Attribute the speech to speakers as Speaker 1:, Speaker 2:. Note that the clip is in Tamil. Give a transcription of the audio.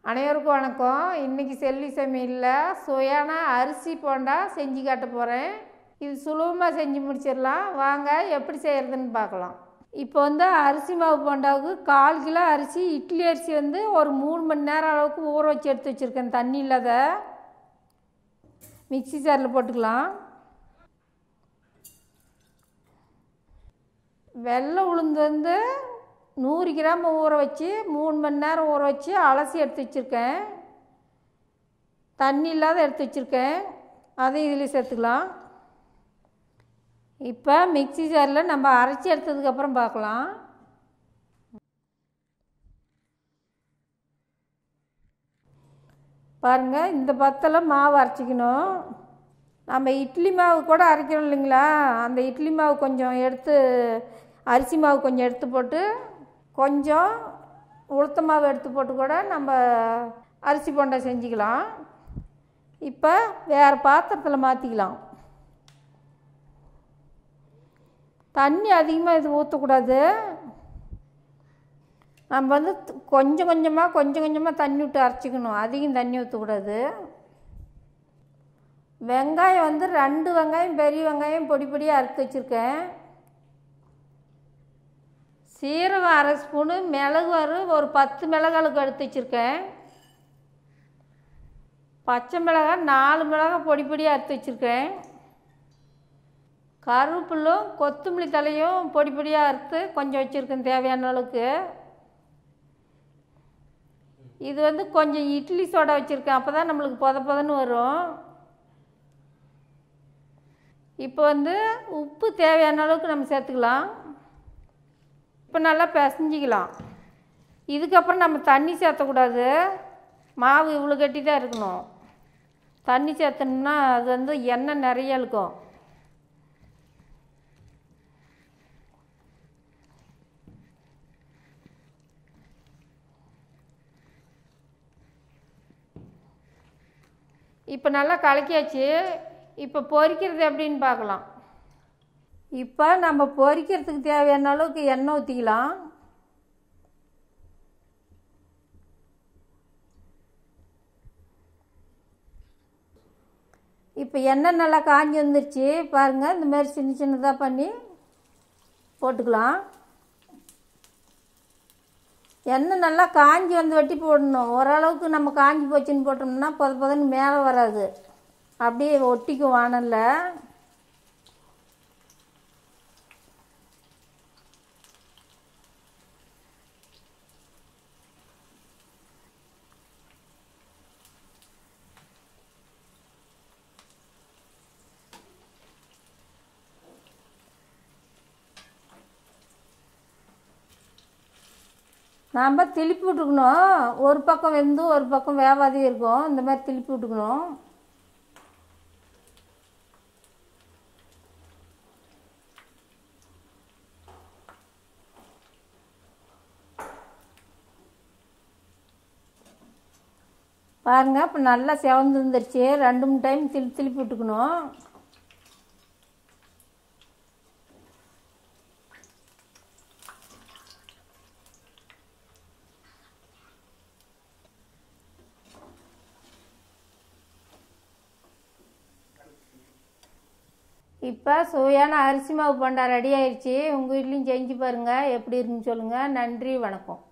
Speaker 1: அனைவருக்கும் வணக்கம் இன்றைக்கி செல்வி சமையலில் சுவையான அரிசி போண்டா செஞ்சு காட்ட போகிறேன் இது சுலபமாக செஞ்சு முடிச்சிடலாம் வாங்க எப்படி செய்கிறதுன்னு பார்க்கலாம் இப்போ வந்து அரிசி மாவு போண்டாவுக்கு கால் கிலோ அரிசி இட்லி அரிசி வந்து ஒரு மூணு மணி நேரம் அளவுக்கு ஊற வச்சு எடுத்து வச்சுருக்கேன் தண்ணி இல்லாத மிக்ஸி ஜாரில் போட்டுக்கலாம் வெள்ளை உளுந்து வந்து நூறு கிராம் ஊற வச்சு மூணு மணி நேரம் ஊற வச்சு அலசி எடுத்து வச்சுருக்கேன் தண்ணி இல்லாத எடுத்து வச்சுருக்கேன் அதையும் இதில் சேர்த்துக்கலாம் இப்போ மிக்ஸி ஜாரில் நம்ம அரைச்சி எடுத்ததுக்கப்புறம் பார்க்கலாம் பாருங்கள் இந்த பத்தில் மாவு அரைச்சிக்கணும் நம்ம இட்லி மாவு கூட அரைக்கிறோம் இல்லைங்களா அந்த இட்லி மாவு கொஞ்சம் எடுத்து அரிசி மாவு கொஞ்சம் எடுத்து போட்டு கொஞ்சம் உளுத்த மாவு எடுத்து போட்டு கூட நம்ம அரிசி போண்டா செஞ்சுக்கலாம் இப்போ வேறு பாத்திரத்தில் மாற்றிக்கலாம் தண்ணி அதிகமாக இது ஊற்றக்கூடாது நம்ம வந்து கொஞ்சம் கொஞ்சமாக கொஞ்சம் கொஞ்சமாக தண்ணி விட்டு அரைச்சிக்கணும் அதிகம் தண்ணி ஊற்றக்கூடாது வெங்காயம் வந்து ரெண்டு வெங்காயம் பெரிய வெங்காயம் பொடி பொடியாக அறுத்து வச்சுருக்கேன் சீரகம் அரை ஸ்பூனு மிளகு வரும் ஒரு பத்து மிளகாளுக்கு எடுத்து வச்சுருக்கேன் பச்சை மிளகாய் நாலு மிளகாய் பொடி பொடியாக அறுத்து வச்சுருக்கேன் கருவேப்பிலும் கொத்தமல்லி தலையும் பொடி பொடியாக அறுத்து கொஞ்சம் வச்சுருக்கேன் தேவையான அளவுக்கு இது வந்து கொஞ்சம் இட்லி சோடா வச்சுருக்கேன் அப்போ தான் நம்மளுக்கு பொத பொதன்னு வரும் இப்போ வந்து உப்பு தேவையான அளவுக்கு நம்ம சேர்த்துக்கலாம் இப்போ நல்லா பிசைஞ்சிக்கலாம் இதுக்கப்புறம் நம்ம தண்ணி சேர்த்தக்கூடாது மாவு இவ்வளோ கட்டி தான் இருக்கணும் தண்ணி சேர்த்தணும்னா அது வந்து எண்ணெய் நிறைய இருக்கும் இப்போ நல்லா கலக்கியாச்சு இப்போ பொரிக்கிறது எப்படின்னு பார்க்கலாம் இப்போ நம்ம பொரிக்கிறதுக்கு தேவையான அளவுக்கு எண்ணெய் ஊற்றிக்கலாம் இப்போ எண்ணெய் நல்லா காஞ்சி வந்துருச்சு பாருங்கள் இந்த மாதிரி சின்ன சின்னதாக பண்ணி போட்டுக்கலாம் எண்ணெய் நல்லா காஞ்சி வந்து வெட்டி போடணும் ஓரளவுக்கு நம்ம காஞ்சி போச்சுன்னு போட்டோம்னா பொத பொதன்னு மேலே வராது அப்படியே ஒட்டிக்கும் வானலில் நாம் திருப்பி விட்டுக்கணும் ஒரு பக்கம் வெந்து ஒரு பக்கம் வேவாதே இருக்கும் இந்த மாதிரி திருப்பி விட்டுக்கணும் பாருங்கள் இப்போ நல்லா செவந்து வந்துருச்சு ரெண்டு மூணு டைம் திருப்பி திருப்பி விட்டுக்கணும் இப்போ சுவையான அரிசி மாவு போண்டா ரெடி ஆயிடுச்சு உங்கள் வீட்லேயும் செஞ்சு பாருங்கள் எப்படி இருக்குன்னு சொல்லுங்கள் நன்றி வணக்கம்